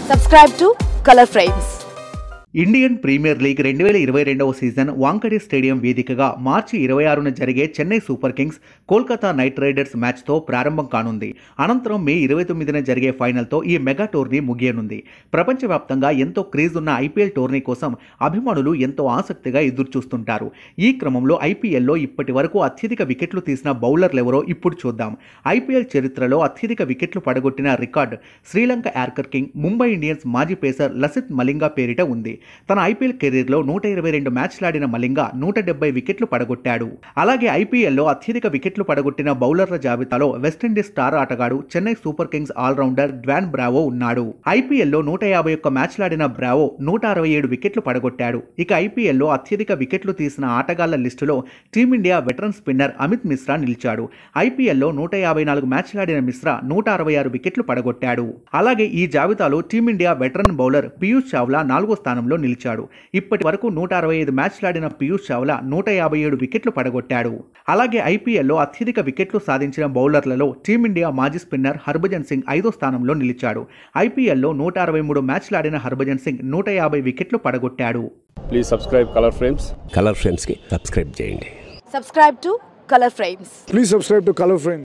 Subscribe to Color Frames. Indian Premier League రెండు వేల ఇరవై రెండవ సీజన్ వాంకడే స్టేడియం వేదికగా మార్చి ఇరవై ఆరున జరిగే Chennai Super Kings Kolkata Knight Riders మ్యాచ్తో ప్రారంభం కానుంది అనంతరం మే ఇరవై తొమ్మిదిన జరిగే ఫైనల్తో ఈ మెగా టోర్నీ ముగియనుంది ప్రపంచవ్యాప్తంగా ఎంతో క్రేజ్ ఉన్న ఐపీఎల్ టోర్నీ కోసం అభిమానులు ఎంతో ఆసక్తిగా ఎదురుచూస్తుంటారు ఈ క్రమంలో ఐపీఎల్లో ఇప్పటి వరకు అత్యధిక వికెట్లు తీసిన బౌలర్లెవరో ఇప్పుడు చూద్దాం ఐపీఎల్ చరిత్రలో అత్యధిక వికెట్లు పడగొట్టిన record Sri Lanka yorker king Mumbai Indians మాజీ పేసర్ లసిత్ మలింగా పేరిట ఉంది తన ఐపీఎల్ కెరీర్లో నూట ఇరవై రెండు మ్యాచ్లాడిన మలింగా నూట డెబ్బై వికెట్లు పడగొట్టాడు అలాగే ఐపీఎల్లో అత్యధిక వికెట్లు పడగొట్టిన బౌలర్ల జాబితాలో వెస్టిండీస్ స్టార్ ఆటగాడు Chennai Super Kings allrounder Dwayne Bravo ఉన్నాడు ఐపీఎల్లో నూట యాభై ఒక్క మ్యాచ్లాడిన బ్రావో నూట అరవై ఏడు వికెట్లు పడగొట్టాడు ఇక ఐపీఎల్లో అత్యధిక వికెట్లు తీసిన ఆటగాళ్ల లిస్టులో team India veteran spinner Amit Mishra నిలిచాడు ఐపీఎల్లో నూట యాభై నాలుగు మ్యాచ్లాడిన మిశ్రా నూట అరవై ఆరు వికెట్లు పడగొట్టాడు అలాగే ఈ జాబితాలో team India veteran bowler Piyush Chawla నాలుగో స్థానంలో నిలిచాడు ఇప్పటి వరకు నూట అరవై ఐదు మ్యాచ్లాడిన పీయూష్ చావ్లా నూట యాభై ఏడు వికెట్లు పడగొట్టాడు అలాగే ఐపీఎల్లో అత్యధిక వికెట్లు సాధించిన బౌలర్లలో టీమిండియా మాజీ స్పిన్నర్ హర్భజన్ సింగ్ ఐదో స్థానంలో నిలిచాడు ఐపీఎల్లో నూట అరవై మూడు మ్యాచ్లాడిన హర్భజన్ సింగ్ నూట యాభై వికెట్లు పడగొట్టాడు please subscribe Color Frames Color ఫ్రేమ్స్కి సబ్స్క్రైబ్ చేయండి Subscribe to Color Frames. Please subscribe to Color Frame.